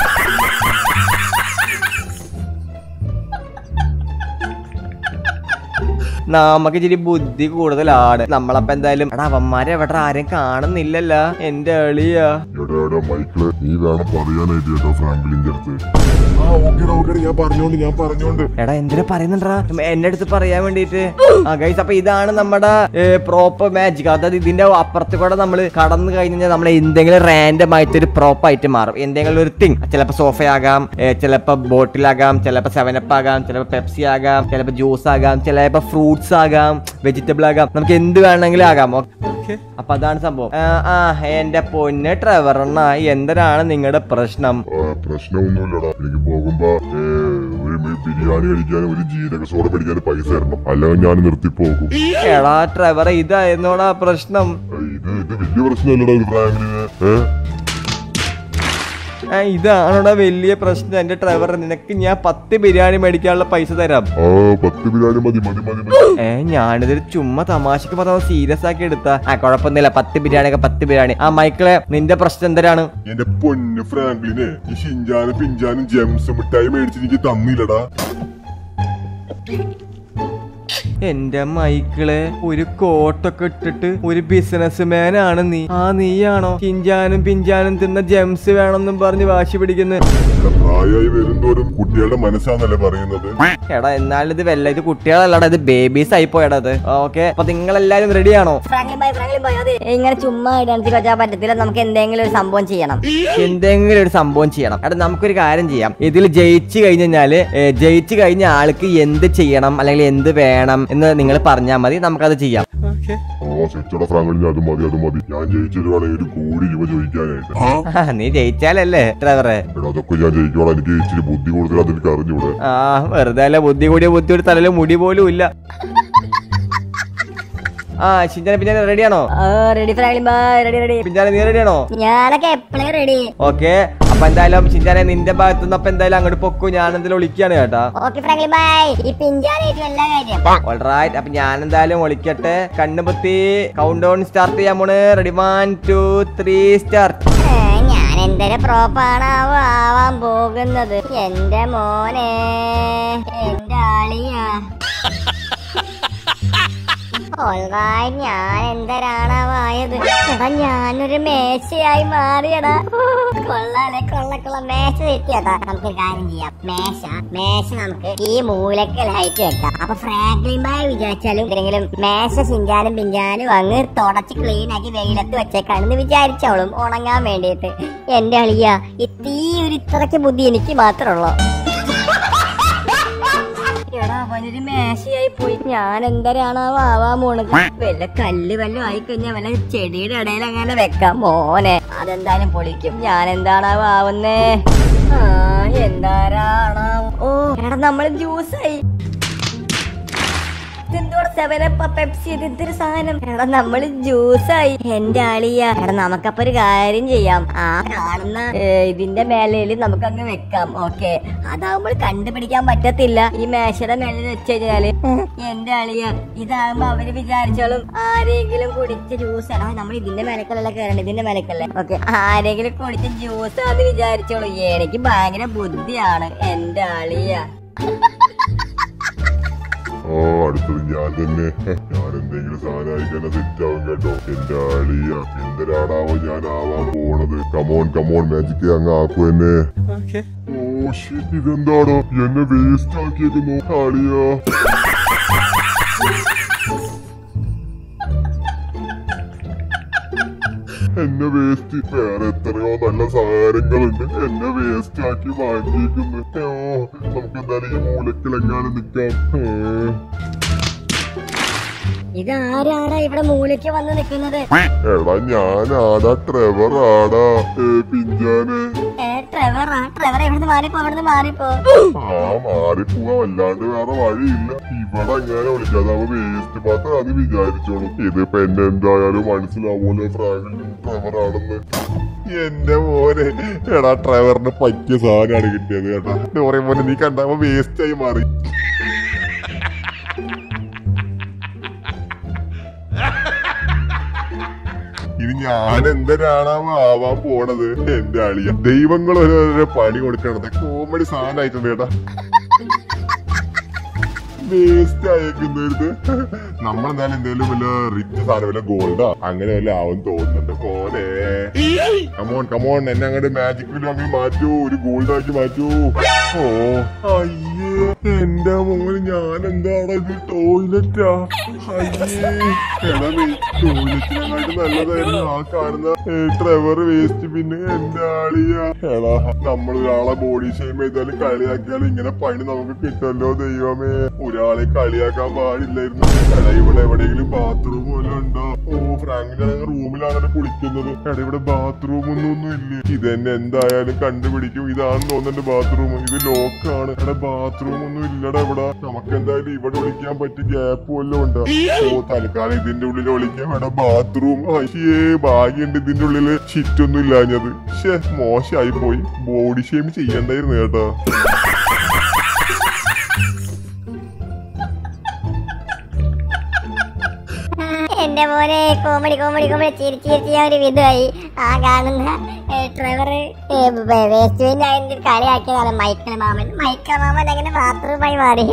നമുക്ക് ഇച്ചിരി ബുദ്ധി കൂടുതലാണ് നമ്മളപ്പോ എന്തായാലും എടാ അവന്മാരെ എവിടെ ആരും കാണുന്നില്ലല്ല എന്റെ എളിയാ എടാ എടാ മൈക്കിള് നീ വേണം പറയാനായിട്ട് കേട്ടോ ഫ്രാങ്ക്ലിന്റെ അടുത്ത് ആ ഓക്കേടാ ഓക്കേടാ ഞാൻ പറഞ്ഞോണ്ട് ഞാൻ പറഞ്ഞോണ്ട് എടാ എന്തിനാ പറയുന്നുണ്ടാ എന്റെ അടുത്ത് പറയാൻ വേണ്ടിട്ട് ആ ഗൈസ് അപ്പൊ ഇതാണ് നമ്മുടെ പ്രോപ്പർ മാജിക് അതായത് ഇതിന്റെ അപ്പുറത്ത് കൂടെ നമ്മൾ കടന്നു കഴിഞ്ഞാൽ നമ്മൾ എന്തെങ്കിലും റാൻഡം ആയിട്ട് ഒരു പ്രോപ്പ് ആയിട്ട് മാറും എന്തെങ്കിലും ഒരു തിങ് ചിലപ്പോ സോഫയാകാം ചിലപ്പോ ബോട്ടിലാകാം ചിലപ്പോ സെവനപ്പ് ആകാം ചിലപ്പോ പെപ്സി ആകാം ചിലപ്പോ ജ്യൂസ് ആകാം ചിലപ്പോ ഫ്രൂട്ട്സ് ആകാം വെജിറ്റബിൾ ആകാം നമുക്ക് എന്ത് വേണമെങ്കിലും ആകാം ഓക്കെ അപ്പൊ അതാണ് സംഭവം ആ, ആ എന്റെ പൊന്ന് ട്രെവറണ്ണ എന്തിനാണ് നിങ്ങളുടെ പ്രശ്നം ആ, പ്രശ്നമൊന്നുമില്ലടാ എനിക്ക് പോകുമ്പോ ഏ, ഒരു മി- ബിരിയാണി കഴിക്കാനും ഒരു ജീരക സോഡ മേടിക്കാനും പൈസ തരണം അല്ലെങ്കിൽ ഞാൻ നിർത്തിപ്പോകും എടാ ട്രെവറ ഇതായിരുന്നോടാ പ്രശ്നം ഏ, ഇത് ഇത് വലിയ പ്രശ്നമല്ലടാ ഇത് ഫ്രാങ്ക്ലിന് ഏ ആ, ഇതാണോടാ വലിയ പ്രശ്നം എന്റെ ഡ്രൈവർ നിനക്ക് ഞാൻ പത്ത് ബിരിയാണി മേടിക്കാനുള്ള പൈസ തരാം ആ പത്ത് ബിരിയാണി മതി മതി മതി മതി ഏ ഞാനിതൊരു ചുമ്മാ തമാശക്ക് പറഞ്ഞ സീരിയസ് ആക്കി എടുത്താ ആ കുഴപ്പമൊന്നുമില്ല പത്ത് ബിരിയാണി ഒക്കെ പത്ത് ബിരിയാണി ആ മൈക്കിളെ നിന്റെ പ്രശ്നം എന്തരാണ് എന്റെ പൊന്ന് ഫ്രാങ്ക്ലിനെ ഈ ഷിഞ്ചാനും പിഞ്ചാനും ജെംസ് മിഠായി മേടിച്ച് എനിക്ക് തന്നില്ലടാ എന്റെ മൈക്കിളെ ഒരു കോട്ടൊക്കെ ഇട്ടിട്ട് ഒരു ബിസിനസ് മാൻ ആണ് നീ ആ നീയാണോ ചിഞ്ചാനും പിഞ്ചാനും തിന്ന ജെംസ് വേണമെന്നും പറഞ്ഞ് വാശി പിടിക്കുന്നത് ഇവിടെ പ്രായമായി വരുന്തോറും കുട്ടികളുടെ മനസ്സാന്നല്ലേ പറയുന്നത് എടാ എന്നാലും ഇത് വല്ല ഇത് കുട്ടികളല്ലടാ ഇത് ബേബീസ് ആയി പോയടാ ഇത് ഓക്കെ അപ്പൊ നിങ്ങളെല്ലാരും റെഡിയാണോ ഫ്രാങ്ക്ലിൻ ബോയ് ഫ്രാങ്ക്ലിൻ ബോയ് അതെ ഇങ്ങനെ ചുമ്മാ ഡാൻസ് വെച്ചാൽ പറ്റത്തില്ല നമുക്ക് എന്തെങ്കിലും ഒരു സംഭവം ചെയ്യണം എന്തെങ്കിലും ഒരു സംഭവം ചെയ്യണം എടാ നമുക്കൊരു കാര്യം ചെയ്യാം ഇതിൽ ജയിച്ചു കഴിഞ്ഞു കഴിഞ്ഞാല് ഏ, ജയിച്ചു കഴിഞ്ഞ ആൾക്ക് എന്ത് ചെയ്യണം അല്ലെങ്കിൽ എന്ത് വേണം എന്ന് നിങ്ങൾ പറഞ്ഞാൽ മതി നമുക്കത് ചെയ്യാം ആ സെറ്റട ഫ്രാങ്ക്ലിന് അത് മതി അത് മതി ഞാൻ ജയിച്ചിരുവാണെങ്കിൽ ഒരു കോടി രൂപ ചോദിക്കാനായിട്ട് ആ, നീ ജയിച്ചാലല്ലേ ഡ്രൈവറെ എടാ അതൊക്കെ ഞാൻ ജയിക്കോളാം എനിക്ക് ഇച്ചിരി ബുദ്ധി കൂടുതൽ അതെനിക്ക് അറിഞ്ഞൂടെ ആ വെറുതെ അല്ല ബുദ്ധി കൂടിയ ബുദ്ധി ഒരു തലയിൽ മുടി പോലും ഇല്ല ആ ഷിഞ്ചാനെ പിന്നെ റെഡിയാണോ ready Franklin boy ready ready പിഞ്ചാനെ നീ റെഡിയാണോ ഞാനൊക്കെ എപ്പോഴും റെഡി ഓക്കെ അപ്പൊ എന്തായാലും ഷിഞ്ചാനെ നിന്റെ ഭാഗത്തു നിന്ന് അപ്പൊ എന്തായാലും അങ്ങോട്ട് പൊക്കു ഞാൻ എന്തായാലും ഒളിക്കാണ് കേട്ടാ ഓക്കെ ഫ്രാങ്ക്ലിൻ ബൈ ഈ പിഞ്ചാനായിട്ടും എല്ലാ കാര്യം ഓൾറൈറ്റ് അപ്പൊ ഞാൻ എന്തായാലും ഒളിക്കട്ടെ കണ്ണുപത്തി കൗണ്ട് ഡൗൺ സ്റ്റാർട്ട് ചെയ്യാൻ പോണ് ready one two three start ഏ, ഞാൻ എന്തൊരു പ്രോപ്പാണാവോ ആവാൻ പോകുന്നത് എന്റെ മോനെ എന്റെ ആളിയാ ഓൾറൈറ്റ് ഞാൻ എന്തരാണാവായത് എടാ ഞാനൊരു മേശയായി മാറിയടാ കൊള്ളാലേ കൊള്ളാം കൊള്ളാം കൊള്ളാം മേശ തെറ്റി കേട്ടാ നമുക്ക് ഒരു കാര്യം ചെയ്യാം മേശ മേശ നമുക്ക് ഈ മൂലക്കലായിട്ട് വെക്കാം അപ്പൊ ഫ്രാങ്ക്ലിൻ ബായ് വിചാരിച്ചാലും എന്തെങ്കിലും മേശ ചിഞ്ചാനും പിഞ്ചാനും അങ്ങ് തുടച്ച് ക്ലീൻ ആക്കി വെയിലത്ത് വെച്ചേക്കാണെന്ന് വിചാരിച്ചോളും ഉണങ്ങാൻ വേണ്ടിയിട്ട് എന്റെ അളിയ ഈ തീ ഒരു ഇത്രയ്ക്ക് ബുദ്ധി എനിക്ക് മാത്രമുള്ളൂ എടാ അവനൊരു മേശയായി പോയി ഞാൻ എന്തരാണ് ആവാൻ പോണത് വല്ല കല്ല് വല്ലതും ആയി കഴിഞ്ഞാൽ വല്ല ചെടിയുടെ ഇടയിൽ അങ്ങനെ വെക്കാം മോനെ അതെന്തായാലും പൊളിക്കും ഞാൻ എന്താണ് ആവുന്നേ ആ എന്താരാണ് ഓ എടാ നമ്മള് ജ്യൂസായി ഇതെന്തോടെ സെവനപ്പ പെപ്സി ഇത് എന്തൊരു സാധനം എടാ നമ്മള് ജ്യൂസായി എന്റെ ആളിയ എടാ നമുക്കപ്പൊ ഒരു കാര്യം ചെയ്യാം ആ കാണുന്ന ഏ, ഇതിന്റെ മേലയില് നമുക്ക് അങ്ങ് വെക്കാം ഓക്കെ അതാവുമ്പോൾ കണ്ടുപിടിക്കാൻ പറ്റത്തില്ല ഈ മേശയുടെ മേലിൽ വെച്ച് കഴിഞ്ഞാല് എന്റെ ആളിയ ഇതാകുമ്പോ അവര് വിചാരിച്ചോളും ആരെങ്കിലും കുടിച്ച ജ്യൂസ് എടാ നമ്മൾ ഇതിന്റെ മേലക്കല്ലല്ല കയറണ്ട ഇതിന്റെ മേലക്കല്ലേ ഓക്കെ ആരെങ്കിലും കുടിച്ച ജ്യൂസ് അത് വിചാരിച്ചോളൂ എനിക്ക് ഭയങ്കര ബുദ്ധിയാണ് എന്റെ ആളിയ ആ അടുത്തത് ഞാൻ തന്നെ ഞാൻ എന്തെങ്കിലും സാധനമായി തന്നെ തെറ്റാവും കേട്ടോ എന്റെ ആളിയ എന്തരാടാവോ ഞാൻ ആവാൻ പോണത് കമോൺ കമോൺ മാജിക് അങ്ങ് ആക്കു എന്നെ ഓ shit, ഇതെന്താടോ എന്നെ വേസ്റ്റ് ആക്കിയേക്കുന്നു ആളിയ എന്നെ വേസ്റ്റ് വേറെ എത്രയോ നല്ല സാധനങ്ങളുണ്ട് എന്നെ വേസ്റ്റ് ആക്കി മാറ്റിയേക്കുന്നു ഓ നമുക്ക് എന്തായാലും ഈ മൂലക്കിലെങ്ങാനും നിക്കാം ഏ. ഇത് ആരാടാ ഇവിടെ മൂലയ്ക്ക് വന്ന് നിൽക്കുന്നത് എടാ ഞാനാടാ ട്രെവർ ആടാ ഏ, പിഞ്ചാന് ഏ ട്രെവറാ ട്രെവർ ഇവിടുന്ന് മാറിപ്പോ ഇവിടുന്ന് മാറിപ്പോ ആ മാറിപ്പോവാ അല്ലാണ്ട് വേറെ വഴിയില്ല ഇവിടെ എങ്ങനെ വിളിക്കാതെ അവ വേസ്റ്റ് മാത്രം അത് വിചാരിച്ചോളൂ ഇതിപ്പോ എന്നെ എന്തായാലും മനസ്സിലാവൂലോ ഫ്രാങ്കിൾ ട്രെവർ ആണെന്ന് എന്റെ മോനെ എടാ ട്രെവറിന് പറ്റിയ സാധനമാണ് കിട്ടിയത് കേട്ടാ ഡോറി മോനെ നീ കണ്ടപ്പോ വേസ്റ്റ് ആയി മാറി ഇനി ഞാൻ എന്തരാണാവോ ആവാൻ പോണത് എന്റെ അളിയ ദൈവങ്ങൾ ഓരോരോ പണി കൊടുക്കണത് കോമഡി സാധനമായിട്ടുണ്ട് കേട്ടാ വേസ്റ്റ് അയക്കുന്നത് നമ്മളെന്തായാലും എന്തെങ്കിലും വല്ല റിച്ച് സാധനം വല്ല ഗോൾഡാ അങ്ങനെ വല്ല ആവും തോന്നുന്നുണ്ട് പോലെ കമോൺ കമോൺ എന്നെ അങ്ങോട്ട് മാജിക്കിൽ അങ്ങ് മാറ്റൂ ഒരു ഗോൾഡ് ആക്കി മാറ്റൂ ഓ അയ്യേ എന്റെ മോന് ഞാൻ എന്താണ് ഇത് ടോയ്ലറ്റാ അയ്യേ എടാ ടോയ്ലറ്റിനെക്കാട്ട് നല്ലതായിരുന്നു ആ കാണുന്ന ട്രെവർ വേസ്റ്റ് പിന്നെ എന്റെ ആളിയ എടാ നമ്മൾ ഒരാളെ ബോഡി ഷെയിം ചെയ്താലും കളിയാക്കിയാലും ഇങ്ങനെ പണി നമുക്ക് കിട്ടുമല്ലോ ദൈവമേ ഒരാളെ കളിയാക്കാൻ പാടില്ലായിരുന്നു എടാ ഇവിടെ എവിടെയെങ്കിലും ബാത്റൂം വല്ലതും ഉണ്ടോ ഓ ഫ്രാങ്കിലാണെങ്കിൽ റൂമിലാണല്ലോ കുളിക്കുന്നത് എടാ ഇവിടെ ബാത്റൂം ഒന്നും ഒന്നും ഇല്ലേ ഇതെന്നെ എന്തായാലും കണ്ടുപിടിക്കും ഇതാണെന്ന് തോന്നുന്നുണ്ട് ബാത്റൂം ഇത് ലോക്കാണ് എടാ ബാത്റൂം ഒന്നും ഇല്ലടാ ഇവിടെ നമുക്ക് എന്തായാലും ഇവിടെ ഒളിക്കാൻ പറ്റിയ ഗ്യാപ്പ് വല്ലതും ഉണ്ടോ ഓ തൽക്കാലം ഇതിന്റെ ഉള്ളിൽ ഒളിക്കാൻ വേണ്ട ബാത്റൂം അയ്യേ ഭാഗ്യണ്ട് ഇതിന്റെ ഉള്ളില് ഷിറ്റൊന്നും ഇല്ലാഞ്ഞത് ഷേ മോശമായി പോയി ബോഡി ഷെയിം ചെയ്യണ്ടായിരുന്നു കേട്ടോ എന്റെ മോനെ കോമഡി കോമഡി കോമഡി ചിരിച്ച് ചിരിച്ച് ഞാൻ ഒരു വിധമായി ആ കാണുന്ന ട്രെവർ വേസ്റ്റ് ബിൻ ആയിട്ട് കളിയാക്കിയതാണ് മൈക്കിൾ മാമൻ മൈക്കിൾ മാമൻ അങ്ങനെ ബാത്റൂമായി മാറി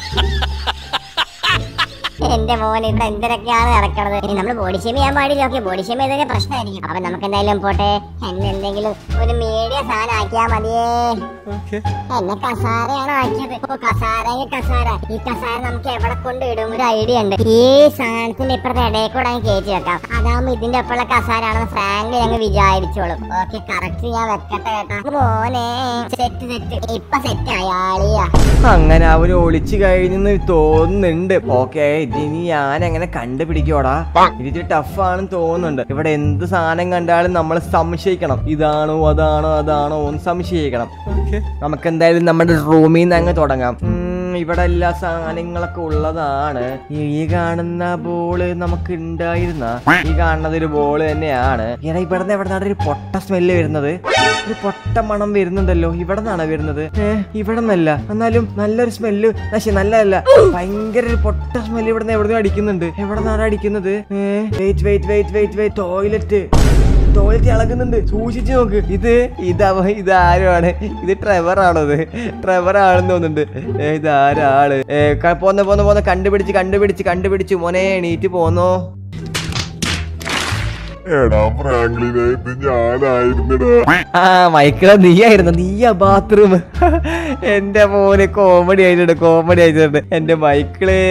എന്റെ മോൻ ഇവിടെ എന്തൊക്കെയാണ് നടക്കണത് ഇനി നമ്മൾ ബോഡി ഷേം ചെയ്യാൻ പാടില്ല ഓക്കെ ബോഡി ഷേം ചെയ്തതിന് പ്രശ്നമായിരിക്കും അപ്പൊ നമുക്ക് എന്തായാലും പോട്ടെ എന്നെ എന്തെങ്കിലും ഒരു മീഡിയ സാധനം ആക്കിയാ മതിയേ എന്നെ കസാരയാണ് ആക്കിയത് ഓ കസാരയെ കസാര ഈ കസാര നമുക്ക് എവിടെ കൊണ്ട് ഇടും ഒരു ഐഡിയ ഉണ്ട് ഈ സാധനത്തിന്റെ ഇപ്പുറത്തെ ഇടയിൽ കൂടെ അങ്ങ് കയറ്റി വെക്കാം അതാവുമ്പോ ഇതിന്റെ ഒപ്പമുള്ള കസാരാണെന്ന് ഫ്രാങ്ക് ഞങ്ങൾ വിചാരിച്ചോളും ഓക്കെ കറക്റ്റ് ഞാൻ വെക്കട്ടെ കേട്ടാ മോനെ സെറ്റ് സെറ്റ് ഇപ്പൊ സെറ്റ് ആയാളിയാ അങ്ങനെ അവന് ഒളിച്ചു കഴിഞ്ഞെന്ന് തോന്നുന്നുണ്ട് ഓക്കെ ഇതിനി ഞാൻ എങ്ങനെ കണ്ടുപിടിക്കോടാ ഇത് ടഫ് ആണെന്ന് തോന്നുന്നുണ്ട് ഇവിടെ എന്ത് സാധനം കണ്ടാലും നമ്മൾ സംശയിക്കണം ഇതാണോ അതാണോ അതാണോ എന്ന് സംശയിക്കണം നമുക്ക് എന്തായാലും നമ്മുടെ റൂമിൽ നിന്ന് അങ്ങ് തുടങ്ങാം ഉം, ഇവിടെ എല്ലാ സാധനങ്ങളൊക്കെ ഉള്ളതാണ് ഈ കാണുന്ന ബോള് നമുക്ക് ഉണ്ടായിരുന്ന ഈ കാണുന്നത് ഒരു ബോള് തന്നെയാണ് എടാ ഇവിടെ നിന്ന് എവിടെ ഒരു പൊട്ട സ്മെല്ല് വരുന്നത് ഒരു പൊട്ട മണം വരുന്നുണ്ടല്ലോ ഇവിടെ നിന്നാണ് വരുന്നത് ഏഹ് ഇവിടെ നിന്നല്ല എന്നാലും നല്ലൊരു സ്മെല്ല് പക്ഷെ നല്ലതല്ല ഭയങ്കര ഒരു പൊട്ട സ്മെല്ല് ഇവിടെ നിന്ന് എവിടെ അടിക്കുന്നുണ്ട് എവിടെ നിന്നാണ് അടിക്കുന്നത് ഏഹ് wait wait wait wait wait toilet toilet ഇളകുന്നുണ്ട് സൂക്ഷിച്ചു നോക്ക് ഇത് ഇതവ ഇതാരാണ് ഇത് ട്രെവർ ആണോ ഇത് ട്രെവർ ആണെന്ന് തോന്നുന്നുണ്ട് ഏ, ഇതാരാള് ഏ, ക- പോന്ന പോന്ന പോന്ന കണ്ടുപിടിച്ച് കണ്ടുപിടിച്ച് കണ്ടുപിടിച്ച് മോനെ എണീറ്റ് പോന്നോ എടാ ഫ്രാങ്ക്ലിനെ ഇത് ഞാനായിരുന്നടാ ആ മൈക്കിള നീയായിരുന്നു നീയാ ബാത്റൂം എന്റെ മോനെ കോമഡി ആയിട്ടുണ്ട് കോമഡി ആയിട്ടുണ്ട് എന്റെ മൈക്കിളേ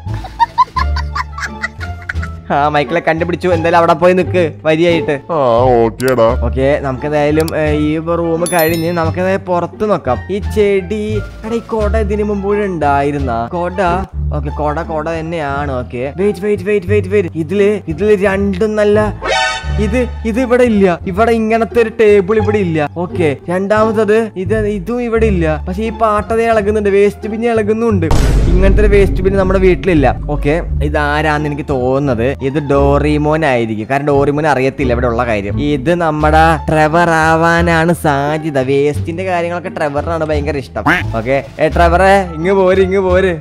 ആ മൈക്കിളെ കണ്ടുപിടിച്ചു എന്തായാലും അവിടെ പോയി നിക്ക് വരിയായിട്ട് ആ ഓക്കേടാ ഓക്കെ നമുക്ക് എന്തായാലും ഏ, ഈ റൂം കഴിഞ്ഞ് നമുക്ക് എന്തായാലും പുറത്ത് നോക്കാം ഈ ചെടി എടാ ഈ കൊട ഇതിനു മുമ്പ് ഇവിടെ ഉണ്ടായിരുന്ന കൊട ഓക്കെ കൊട കൊട തന്നെയാണ് okay wait wait wait wait wait ഇതില് ഇതില് രണ്ടും നല്ല ഇത് ഇത് ഇവിടെ ഇല്ല ഇവിടെ ഇങ്ങനത്തെ ഒരു ടേബിൾ ഇവിടെ ഇല്ല ഓക്കെ രണ്ടാമത്തത് ഇത് ഇതും ഇവിടെ ഇല്ല പക്ഷെ ഈ പാട്ടത ഇളകുന്നുണ്ട് വേസ്റ്റ് ബിൻ ഇളകുന്നുണ്ട് ഇങ്ങനത്തെ ഒരു വേസ്റ്റ് ബിൻ നമ്മുടെ വീട്ടിലില്ല ഓക്കെ ഇത് ആരാന്ന് എനിക്ക് തോന്നുന്നത് ഇത് ഡോറിമോൻ ആയിരിക്കും കാരണം ഡോറിമോൻ അറിയത്തില്ല ഇവിടെ ഉള്ള കാര്യം ഇത് നമ്മുടെ ട്രെവർ ആവാനാണ് സാധ്യത വേസ്റ്റിന്റെ കാര്യങ്ങളൊക്കെ ട്രെവറിനാണ് ഭയങ്കര ഇഷ്ടം ഓക്കെ ഏ ട്രെവറെ ഇങ്ങ് പോര് ഇങ്ങ് പോര്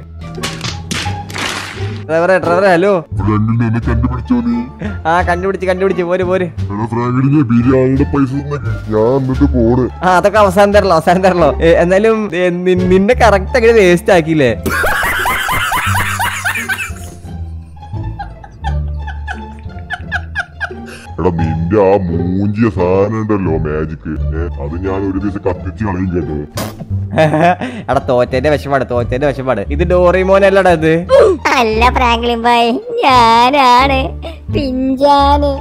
ട്രെവറെ ട്രെവറെ ഹലോ ഫ്രാങ്ക്ലിനെ എന്നെ കണ്ടുപിടിച്ചോ നീ ആ കണ്ടുപിടിച്ച് കണ്ടുപിടിച്ച് പോര് പോര് എടാ ഫ്രാങ്ക്ലിനെ ബിരിയാണിയുടെ പൈസ തന്നേക്ക് ഞാൻ എന്നിട്ട് പോണ് ആ അതൊക്കെ അവസാനം തരല്ലോ അവസാനം തരല്ലോ ഏ, എന്നാലും ഏ, നി- നിന്നെ കറക്റ്റ് അങ്ങനെ വേസ്റ്റ് ആക്കിയില്ലേ എടാ നിന്റെ ആ മൂഞ്ചിയ സാധനം ഉണ്ടല്ലോ മാജിക് അത് ഞാൻ ഒരു ദിവസം കത്തിച്ച് കളയും കേട്ടോ എടാ തോറ്റേന്റെ വിഷമാണ് തോറ്റേന്റെ വിഷമാണ് ഇത് ഡോറിമോൻ അല്ലടാ ഇത് അല്ല ഫ്രാങ്ക്ലിൻ ബായ് ഞാനാണ് പിഞ്ചാന്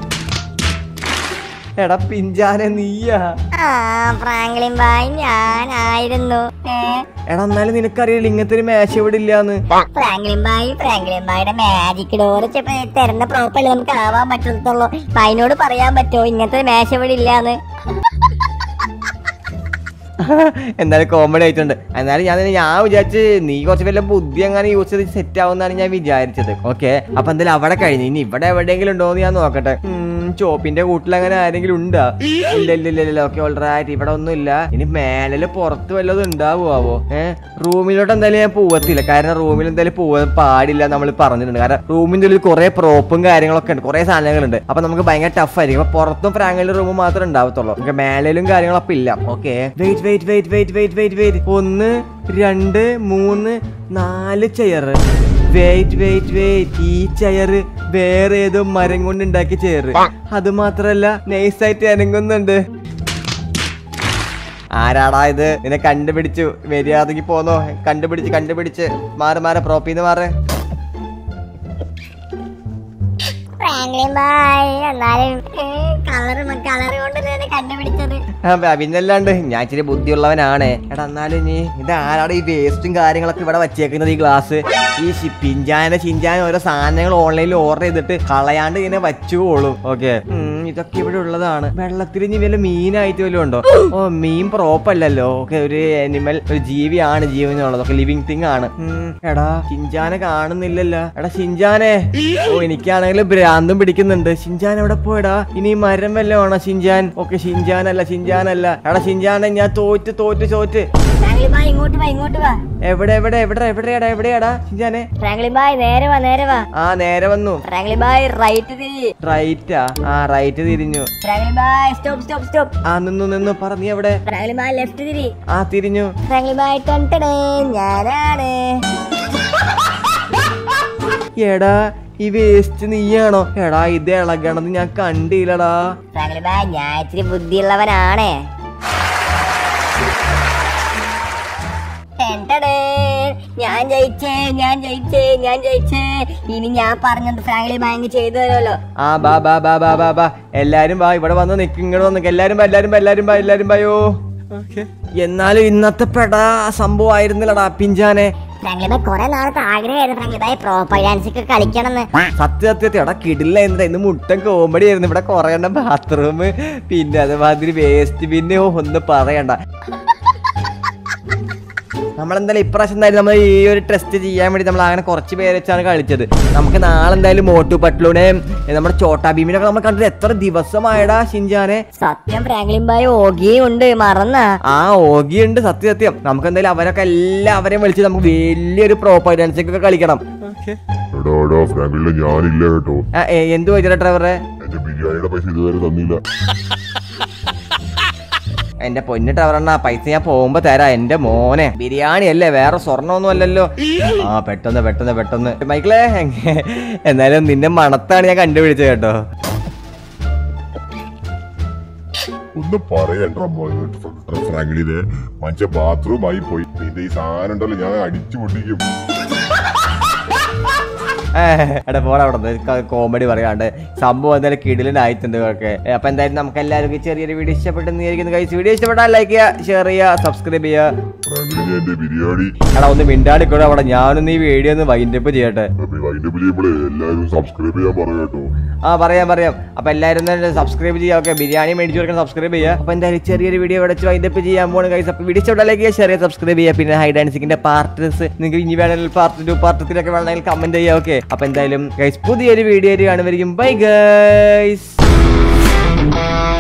എടാ പിഞ്ചാനെ നീയാ ആ ഫ്രാങ്ക്ലിൻ ബായ് ഞാനായിരുന്നു ഏ? എടാ എന്നാലും നിനക്കറിയില്ല ഇങ്ങനത്തെ ഒരു മാച്ച് ഇവിടെ ഇല്ലാന്ന് ഫ്രാങ്ക്ലിൻ ബായ് ഫ്രാങ്ക്ലിൻ ബായുടെ മാജിക് ഡോർ തരുന്ന പ്രോപ്പർലി നമുക്ക് ആവാൻ പറ്റത്തുള്ളൂ അപ്പൊ അതിനോട് പറയാൻ പറ്റുമോ ഇങ്ങനത്തെ മേശ ഇവിടെ ഇല്ലാന്ന് എന്തായാലും കോമഡി ആയിട്ടുണ്ട് എന്നാലും ഞാൻ ഞാൻ വിചാരിച്ച് നീ കുറച്ച് വല്ല ബുദ്ധി അങ്ങനെ യൂസ് ചെയ്ത് സെറ്റ് ആവുന്നാണ് ഞാൻ വിചാരിച്ചത് ഓക്കെ അപ്പൊ എന്തായാലും അവിടെ കഴിഞ്ഞു ഇനി ഇവിടെ എവിടെയെങ്കിലും ഉണ്ടോ എന്ന് ഞാൻ നോക്കട്ടെ ഉം, ചോപ്പിന്റെ കൂട്ടിൽ അങ്ങനെ ആരെങ്കിലും ഉണ്ടാ ഇല്ല ഇല്ല ഇല്ല ഇല്ല ഓക്കെ ഓൾറൈറ്റ് ഇവിടെ ഒന്നും ഇല്ല ഇനി മേലില് പുറത്ത് വല്ലതും ഉണ്ടാവുമോ ഏഹ് റൂമിലോട്ട് എന്തായാലും ഞാൻ പോവത്തില്ല കാരണം റൂമിൽ എന്തായാലും പോവാൻ പാടില്ല നമ്മൾ പറഞ്ഞിട്ടുണ്ട് കാരണം റൂമിന്റെ ഉള്ളിൽ കുറെ പ്രോപ്പും കാര്യങ്ങളൊക്കെ ഉണ്ട് കുറെ സാധനങ്ങളുണ്ട് അപ്പൊ നമുക്ക് ഭയങ്കര ടഫ് ആയിരിക്കും അപ്പൊ പുറത്തും ഫ്രാങ്കിന്റെ റൂം മാത്രമേ ഉണ്ടാവത്തുള്ളൂ നമുക്ക് മേലിലും കാര്യങ്ങളൊക്കെ ഇല്ല okay wait wait wait wait wait wait wait ഒന്ന് രണ്ട് മൂന്ന് നാല് ചെയർ വെയിറ്റ് വെയിറ്റ് വെയിറ്റ് ഈ ചെയർ വേറെ ഏതോ മരം കൊണ്ട് ഉണ്ടാക്കിയ ചെയർ അത് മാത്രല്ല നൈസായിട്ട് അനങ്ങുന്നുണ്ട് ആരാടാ ഇത് നിന്നെ കണ്ടുപിടിച്ചു മര്യാദക്ക് പോന്നോ കണ്ടുപിടിച്ച് കണ്ടുപിടിച്ച് മാറി മാറി പ്രോപ്പിന്ന് മാറ് ഫ്രാങ്ക്ലിൻ ബായ് എന്നാലും കളർ കളർ കൊണ്ട് തന്നെ കണ്ടുപിടിച്ചത് ആ, ബ- പിന്നല്ലാണ്ട് ഞാൻ ഇച്ചിരി ബുദ്ധിയുള്ളവനാണ് എടാ എന്നാലും നീ ഇത് ആരാണ് ഈ വേസ്റ്റും കാര്യങ്ങളൊക്കെ ഇവിടെ വച്ചേക്കുന്നത് ഈ ഗ്ലാസ് ഈ ശി- പിഞ്ചാന ചിഞ്ചാന ഓരോ സാധനങ്ങൾ ഓൺലൈനിൽ ഓർഡർ ചെയ്തിട്ട് കളയാണ്ട് ഇങ്ങനെ വച്ചുകൊള്ളും ഓക്കെ ഇതൊക്കെ ഇവിടെ ഉള്ളതാണ് വെള്ളത്തിൽ ഇനി വല്ല മീനായിട്ട് വല്ലതും ഉണ്ടോ ഓ മീൻ പ്രോപ്പല്ലല്ലോ ഓക്കെ ഒരു അനിമൽ ഒരു ജീവിയാണ് ജീവനുള്ളത് ഒക്കെ ലിവിങ് തിങ് ആണ് ഉം, എടാ ചിഞ്ചാനെ കാണുന്നില്ലല്ലോ എടാ ചിഞ്ചാനെ ഓ എനിക്കാണെങ്കിൽ ഭ്രാന്തും പിടിക്കുന്നുണ്ട് ഷിൻജാൻ എവിടെ പോയടാ ഇനി ഈ മരം വല്ലതും ആണോ ഷിൻജാൻ ഓക്കെ ഷിൻജാനല്ല ഷിൻജാനല്ല എടാ ഷിൻജാനെ ഞാൻ തോറ്റ് തോറ്റ് തോറ്റ് ഫ്രാങ്ക്ലിൻ ബായ് ഇങ്ങോട്ട് വാ ഇങ്ങോട്ട് വാ എവിടെ എവിടെ എവിടെ എവിടെയാടാ എവിടെയാടാ ഷിൻജാനെ ഫ്രാങ്ക്ലിൻ ബായ് നേരെ വാ നേരെ വാ ആ നേരെ വന്നു ഫ്രാങ്ക്ലിൻ ബായ് റൈറ്റ് തിരി റൈറ്റാ ആ റൈറ്റ് തിരിഞ്ഞു ഫ്രാങ്ക്ലിൻ ബായ് സ്റ്റോപ്പ് സ്റ്റോപ്പ് സ്റ്റോപ്പ് ആ നിന്നു നിന്നു പറ നീ എവിടെ ഫ്രാങ്ക്ലിൻ ബായ് ലെഫ്റ്റ് തിരി ആ തിരിഞ്ഞു ഫ്രാങ്ക്ലിൻ ബായ് ടണ്ടടേ ഞാനാണ് എടാ ഈ വേസ്റ്റ് നീയാണോ എടാ ഇത് ഇളകണത് ഞാൻ കണ്ടില്ലടാ ഫ്രാങ്ക്ലിൻ ബായ് ഞാൻ ഇച്ചിരി ബുദ്ധിയുള്ളവനാണ് ടണ്ടടേ, ഞാൻ ജയിച്ചേ ഞാൻ ജയിച്ചേ ഞാൻ ജയിച്ചേ ഇനി ഞാൻ പറഞ്ഞത് ഫ്രാങ്ക്ലിൻ ബാങ്ക് ചെയ്തു തരുമല്ലോ ആ ബാ ബാ ബാ ബാ ബാ ബാ എല്ലാരും ബാ ഇവിടെ വന്ന് നിക്ക് ഇങ്ങോട്ട് വന്ന് നിക്ക്. എല്ലാരും ബാ എല്ലാരും ബാ എല്ലാരും ബാ എല്ലാരും ബായോ എന്നാലും ഇന്നത്തെ പെടാ സംഭവം ആയിരുന്നില്ലടാ പിഞ്ചാനെ ഫ്രാങ്ക്ലിൻ ബായ് കുറെ നാളത്തെ ആഗ്രഹമായിരുന്നു ഫ്രാങ്ക്ലിൻ ബായ് പ്രോപ്പർ ഡാൻസ് ഒക്കെ കളിക്കണം സത്യ സത്യത്തെ എടാ കിടില്ല എന്താ ഇന്ന് മുട്ടൻ കോമഡി ആയിരുന്നു ഇവിടെ കുറെ എണ്ണം ബാത്റൂം പിന്നെ അതുമാതിരി വേസ്റ്റ് പിന്നെ ഓ, ഒന്നും പറയണ്ട നമ്മളെന്തായാലും ഇപ്രാവശ്യം എന്തായാലും നമ്മൾ ഈ ഒരു ടെസ്റ്റ് ചെയ്യാൻ വേണ്ടി നമ്മൾ അങ്ങനെ കുറച്ച് പേര് വെച്ചാണ് കളിച്ചത് നമുക്ക് നാളെ എന്തായാലും മോട്ടു പട്ലൂനെയും നമ്മുടെ ചോട്ടാ ഭീമിനൊക്കെ നമ്മൾ കണ്ടിട്ട് എത്ര ദിവസമായടാ ഷിൻജാനെ സത്യം ഫ്രാങ്ക്ലിൻ ബായ് ഓഗിയും ഉണ്ട് മറന്ന ആ ഓഗിയുണ്ട് സത്യം സത്യം നമുക്ക് എന്തായാലും അവരൊക്കെ എല്ലാവരെയും വിളിച്ച് നമുക്ക് വലിയൊരു പ്രോപ്പർ ഡാൻസൊക്കെ കളിക്കണം എടാ എടാ ഫ്രാങ്കിളിലെ ഞാനില്ല കേട്ടോ ആ, ഏ, എന്ത് വെച്ചിട്ടാ ഡ്രൈവറെ എന്റെ ബിരിയാണിയുടെ പൈസ ഇതുവരെ തന്നില്ല എന്റെ പൊന്നു ടവറണ്ണ പൈസ ഞാൻ പോകുമ്പോ തരാ എന്റെ മോനെ ബിരിയാണി അല്ലേ വേറെ സ്വർണ്ണമൊന്നും അല്ലല്ലോ ആ പെട്ടെന്ന് പെട്ടെന്ന് പെട്ടെന്ന് മൈക്കിളെ എന്നാലും നിന്നെ മണത്താണ് ഞാൻ കണ്ടുപിടിച്ചത് കേട്ടോ ഒന്ന് പറയണ്ട ഫ്രാങ്ക്ലിനെ മനുഷ്യ ബാത്റൂം ആയി പോയി നിന്റെ ഈ സാധനം ഉണ്ടല്ലോ ഞാൻ അടിച്ചു പൊട്ടിക്കും എടാ പോടാ അവിടെ കോമഡി പറയാണ്ട് സംഭവം എന്തായാലും കിടിലനായിട്ടുണ്ട് ഒക്കെ അപ്പൊ എന്തായാലും നമുക്ക് എല്ലാവർക്കും ചെറിയൊരു വീഡിയോ ഇഷ്ടപ്പെട്ടെന്ന് വിചാരിക്കുന്നു കഴിച്ച് വീഡിയോ ഇഷ്ടപ്പെട്ടാൽ ലൈക്ക് ചെയ്യുക ഷെയർ ചെയ്യുക സബ്സ്ക്രൈബ് ചെയ്യുക ഫ്രാങ്ക്ലിനെ എന്റെ ബിരിയാണി എടാ ഒന്ന് മിണ്ടാടിക്കൂടെ അവിടെ ഞാനൊന്ന് ഈ വീഡിയോ ഒന്ന് വൈൻഡപ്പ് ചെയ്യട്ടെ അതിന്റെ ചെയ്യുമ്പോഴേ എല്ലാവരും സബ്സ്ക്രൈബ് ചെയ്യാൻ പറയാം കേട്ടോ ആ പറയാം പറയാം അപ്പൊ എല്ലാവരും തന്നെ സബ്സ്ക്രൈബ് ചെയ്യുക ഓക്കെ ബിരിയാണി മേടിച്ചു കൊടുക്കാൻ സബ്സ്ക്രൈബ് ചെയ്യുക അപ്പൊ എന്തായാലും ചെറിയൊരു വീഡിയോ വെച്ച് വൈൻഡപ്പ് ചെയ്യാൻ പോകണം കഴിച്ച് അപ്പൊ വീഡിയോ ഇഷ്ടപ്പെട്ടാൽ ലൈക്ക് ചെയ്യുക ഷെയർ ചെയ്യുക സബ്സ്ക്രൈബ് ചെയ്യുക പിന്നെ ഹൈ ഡാൻസിങ്ങിന്റെ പാർട്ട്സ് നിങ്ങൾക്ക് ഇനി വേണമെങ്കിൽ പാർട്ട് ടു പാർട്ട് ത്രീ ഒക്കെ വേണമെങ്കിൽ കമന്റ് ചെയ്യുക ഓക്കെ അപ്പൊ എന്തായാലും ഗൈസ് പുതിയൊരു വീഡിയോ കാണുമായിരിക്കും ബൈ ഗൈസ്